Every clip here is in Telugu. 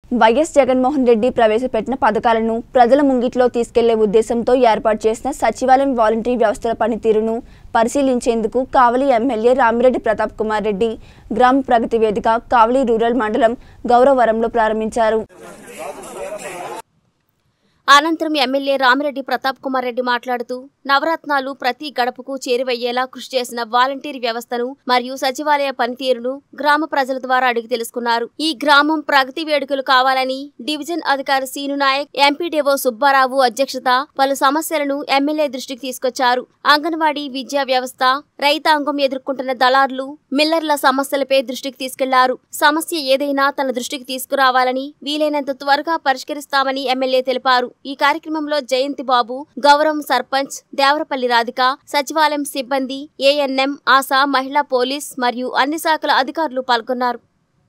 వైఎస్ జగన్మోహన్ రెడ్డి ప్రవేశపెట్టిన పథకాలను ప్రజల ముంగిట్లో తీసుకెళ్లే ఉద్దేశంతో ఏర్పాటు చేసిన సచివాలయం వాలంటరీ వ్యవస్థల పనితీరును పరిశీలించేందుకు కావలి ఎమ్మెల్యే రామిరెడ్డి ప్రతాప్ కుమార్ రెడ్డి గ్రామ ప్రగతి వేదిక కావలి రూరల్ మండలం గౌరవరంలో ప్రారంభించారు అనంతరం ఎమ్మెల్యే రామిరెడ్డి ప్రతాప్ కుమార్ రెడ్డి మాట్లాడుతూ నవరత్నాలు ప్రతి గడపకు చేరువయ్యేలా కృషి చేసిన వాలంటీర్ వ్యవస్థను మరియు సచివాలయ పనితీరును గ్రామ ప్రజల ద్వారా అడిగి తెలుసుకున్నారు ఈ గ్రామం ప్రగతి వేడుకలు కావాలని డివిజన్ అధికారి సీను నాయక్ ఎంపీడీఓ సుబ్బారావు అధ్యక్షత పలు సమస్యలను ఎమ్మెల్యే దృష్టికి తీసుకొచ్చారు అంగన్వాడీ విద్యా వ్యవస్థ రైతాంగం ఎదుర్కొంటున్న దళారులు మిల్లర్ల సమస్యలపై దృష్టికి తీసుకెళ్లారు సమస్య ఏదైనా తన దృష్టికి తీసుకురావాలని వీలైనంత త్వరగా పరిష్కరిస్తామని ఎమ్మెల్యే తెలిపారు ఈ కార్యక్రమంలో జయంతి బాబు గౌరవం సర్పంచ్ దేవరపల్లి రాధిక సచివాలయం సిబ్బంది ఏఎన్ఎం ఆశా మహిళా పోలీస్ మరియు అన్ని శాఖల అధికారులు పాల్గొన్నారు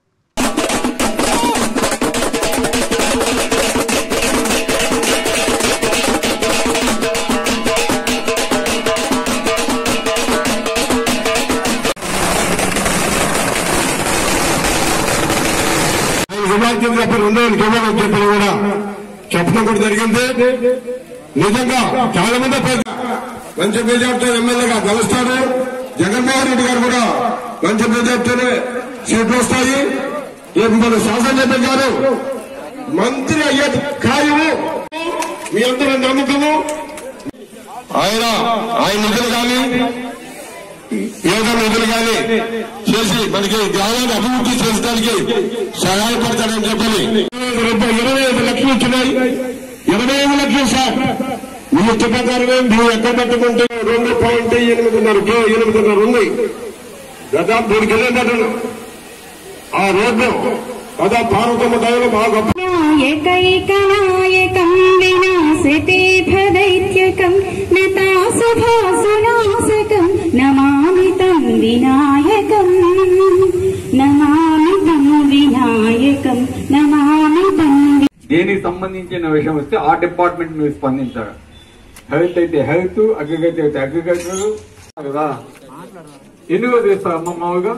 విభాగ్యం చెప్పి రెండో కేవలం చెప్పిన కూడా చెప్పడం కూడా జరిగింది నిజంగా చాలా మంది ప్రజలు మంచి మెజార్టీ ఎమ్మెల్యేగా గెలుస్తాడు జగన్మోహన్ రెడ్డి గారు కూడా మంచి మెజార్టీనే సీట్లు వస్తాయి రేపు మన శాసనసభ్యులు గారు మంత్రి అయ్యే ఖాయము మీ అందరూ నమ్మకము ఆయన ఆయన నిధులు కానీ ఏదో నిధులు కానీ చేసి మనకి గ్రామాన్ని అభివృద్ధి చేసడానికి సహాయపడతాడని చెప్పని ఇరవై ఐదు లక్షలు వచ్చినాయి ఇరవై ఐదు లక్షలు సార్ మీ ఇష్ట ప్రకారమే మీరు ఎక్కడ పెట్టుకుంటే రెండు పాయింట్ ఎనిమిదిన్నర కే ఎనిమిదిన్నర ఉంది దాదాపు మూడు కిలోమీటర్లు ఆ రోడ్డు దాదాపు పార్వతమ్మ దయలో మా గొప్ప నాయకైకనాయకం వినాశతే భదైత్యకం నతాసుభాసునాశకం నమామి తం వినాయకం నమామి తం వినాయకం నమామి తం దేనికి సంబంధించిన విషయం వస్తే ఆ డిపార్ట్మెంట్ మీద స్పందించాలి హెల్త్ అయితే హెల్త్ అగ్రికల్చర్ అయితే అగ్రికల్చర్ కదా ఎన్ని రోజులు ఇస్తారు అమ్మ మామూలుగా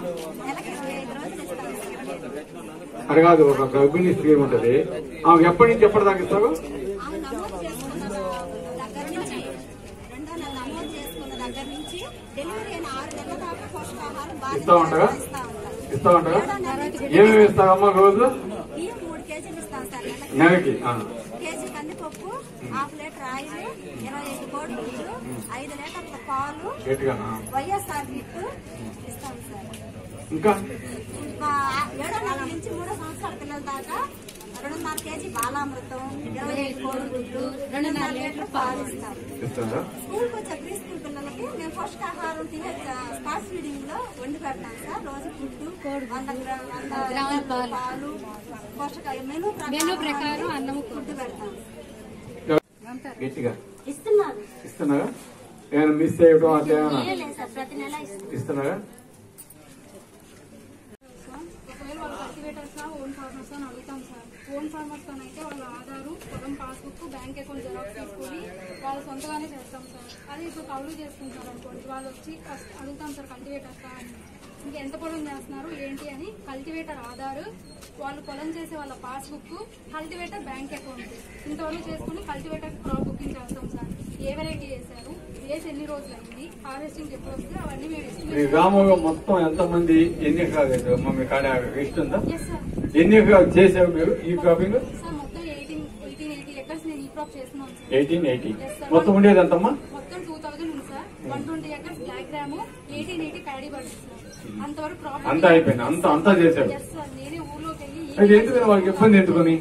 అది కాదు ఒక గర్భిణీ స్త్రీ ఉంటది ఆమె ఎప్పటి నుంచి ఎప్పటిదాకా ఇస్తారు దగ్గర నుంచి రెండో నెల నమోదు చేసుకున్న దగ్గర నుంచి డెలివరీ అయిన ఆరు నెలల దాకా పోషకాహారం బాగా ఇస్తా ఉంటారా ఇస్తా ఉంటాం ఇస్తా ఉంటారా ఏమేమి ఇస్తారమ్మా రోజు బియ్యం మూడు కేజీలు ఇస్తాం సార్ నెలకి నెలకి ఆ. కేజీ కందిపప్పు హాఫ్ లీటర్ ఆయిల్ ఇరవై ఐదు కోడి గుడ్లు ఐదు లీటర్ల పాలు గట్టిగానా వైఎస్ఆర్ కిట్ ఇస్తాం సార్ ఇంకా ఇంకా ఏడో నెల నుంచి మూడో సంవత్సరాల పిల్లల దాకా రెండున్నర కేజీ బాలామృతం ఇరవై ఐదు కోడి గుడ్లు రెండున్నర లీటర్ పాలు ఇస్తాం ఇస్తారా స్కూల్కి వచ్చే ప్రీ స్కూల్ పిల్లలకి మేము పోషకాహారం టీహెచ్ స్పాట్స్ ఫీడింగ్ లో వండి పెడతాం సార్ రోజు ఫుడ్ వంద గ్రా- వంద గ్రాముల పాలు పోషక మెనూ మెనూ ప్రకారం అన్నము ఫుడ్ పెడతాం గట్టిగా ఇస్తున్నారు ఇస్తున్నారా ఏమైనా మిస్ చేయడం అట్లా ఏమైనా లేదు సార్ ప్రతి నెల ఇస్తున్నాం ఇస్తున్నారా ఒకవేళ వాళ్ళు కల్టివేటర్స్ ఓన్ ఫార్మర్స్ అని అడుగుతాం సార్ ఓన్ ఫార్మర్స్ అయితే వాళ్ళ ఆధారు పొలం పాస్బుక్ బ్యాంక్ అకౌంట్ జెరాక్స్ తీసుకొని వాళ్ళు సొంతగానే చేస్తాం సార్ అదే ఇప్పుడు కౌలు చేసుకుంటారు అనుకోండి వాళ్ళు వచ్చి ఫస్ట్ అడుగుతాం సార్ కల్టివేటర్స్ అని ఇంకా ఎంత పొలం చేస్తున్నారు ఏంటి అని కల్టివేటర్ ఆధార్ వాళ్ళు పొలం చేసే వాళ్ళ పాస్బుక్ కల్టివేటర్ బ్యాంక్ అకౌంట్ ఇంతవరకు చేసుకుని కల్టివేటర్ క్రాప్ బుకింగ్ చేస్తాం సార్ ఏ వెరైటీ వేశారు వేసి ఎన్ని రోజులు అయింది హార్వెస్టింగ్ ఎప్పుడు వస్తుంది అవన్నీ మేము మీ estimate గ్రామంలో మొత్తం ఎంతమంది ఎన్ని ఎకరాలు వేసారు అమ్మ మీ కాడ లిస్ట్ ఉందా ఎస్ సార్ ఎన్ని ఎకరాలు చేసావు మీరు ఈ క్రాపింగ్ సార్ మొత్తం ఎయిటీన్ ఎయిటీన్ ఎయిటీ ఎకర్స్ నేను ఈ క్రాప్ చేస్తున్నాను సార్ ఎయిటీన్ ఎయిటీ మొత్తం ఉండేది ఎంతమ్మా మొత్తం టూ థౌసండ్ ఉంది sir one twenty acres black gram eighteen eighty paddy birds sir అంతవరకు క్రాప్ అంతా అయిపోయింది అంతా అంతా చేసావు ఎస్ సార్ నేనే ఊర్లోకి వెళ్ళి అయితే ఎందుకు వాళ్ళకి ఇబ్బంది ఎందుకని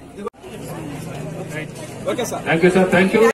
thank you sir thank you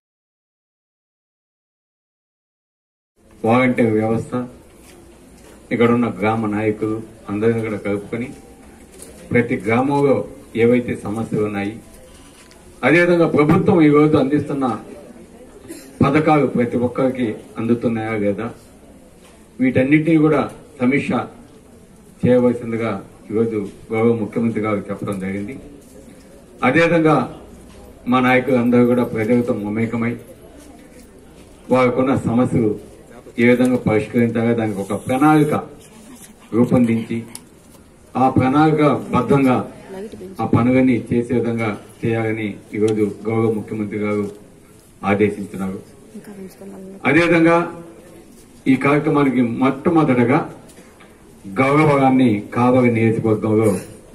volunteer వ్యవస్థ ఇక్కడ ఉన్న గ్రామ నాయకులు అందరిని కూడా కలుపుకొని ప్రతి గ్రామంలో ఏవైతే సమస్యలు ఉన్నాయి అదేవిధంగా ప్రభుత్వం ఈ రోజు అందిస్తున్న పథకాలు ప్రతి ఒక్కరికి అందుతున్నాయా లేదా వీటన్నిటినీ కూడా సమీక్ష చేయవలసిందిగా ఈరోజు గౌరవ ముఖ్యమంత్రి గారు చెప్పడం జరిగింది అదేవిధంగా మా నాయకులు అందరూ కూడా ప్రజలతో మమేకమై వారికున్న సమస్యలు ఏ విధంగా పరిష్కరించాలో దానికి ఒక ప్రణాళిక రూపొందించి ఆ ప్రణాళిక బద్దంగా ఆ పనులని చేసే విధంగా చేయాలని ఈరోజు గౌరవ ముఖ్యమంత్రి గారు ఆదేశించినారు అదేవిధంగా ఈ కార్యక్రమానికి మొట్టమొదటగా గౌరవ గారిని కావలి నియోజకవర్గంలో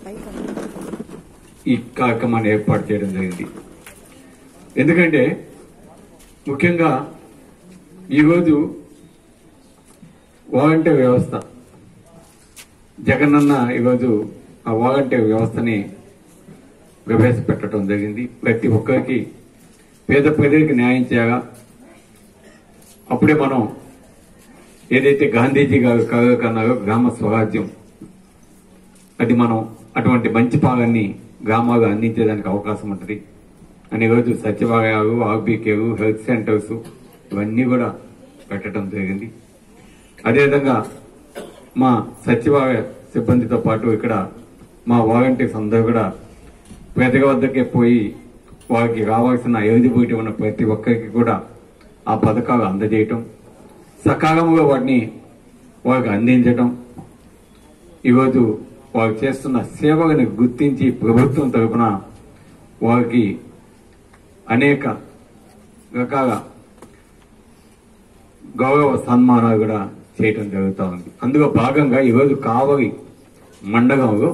ఈ కార్యక్రమాన్ని ఏర్పాటు చేయడం జరిగింది ఎందుకంటే ముఖ్యంగా ఈరోజు వాలంటీర్ వ్యవస్థ జగనన్న ఈరోజు ఆ వాలంటీర్ వ్యవస్థని ప్రవేశపెట్టడం జరిగింది ప్రతి ఒక్కరికి పేద ప్రజలకి న్యాయం చేయాలా అప్పుడే మనం ఏదైతే గాంధీజీ గారు కలలు కన్నారో గ్రామ స్వరాజ్యం అది మనం అటువంటి మంచి పాలన్ని గ్రామాలు అందించేదానికి అవకాశం ఉంటుంది అని రోజు సచివాలయాలు ఆర్బీకేలు హెల్త్ సెంటర్స్ ఇవన్నీ కూడా పెట్టడం జరిగింది అదేవిధంగా మా సచివాలయ సిబ్బందితో పాటు ఇక్కడ మా వాలంటీర్స్ అందరూ కూడా ప్రజల వద్దకే పోయి వారికి రావాల్సిన ఎలిజిబిలిటీ ఉన్న ప్రతి ఒక్కరికి కూడా ఆ పథకాలు అందజేయటం సకాలంలో వాటిని వారికి అందించటం ఈరోజు వారు చేస్తున్న సేవలను గుర్తించి ప్రభుత్వం తరపున వారికి అనేక రకాల గౌరవ సన్మానాలు కూడా చేయటం జరుగుతూ ఉంది అందులో భాగంగా ఈరోజు కావలి మండలంలో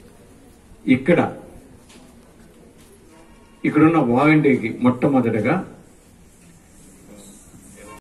ఇక్కడ ఇక్కడున్న వాలంటీర్కి మొట్టమొదటగా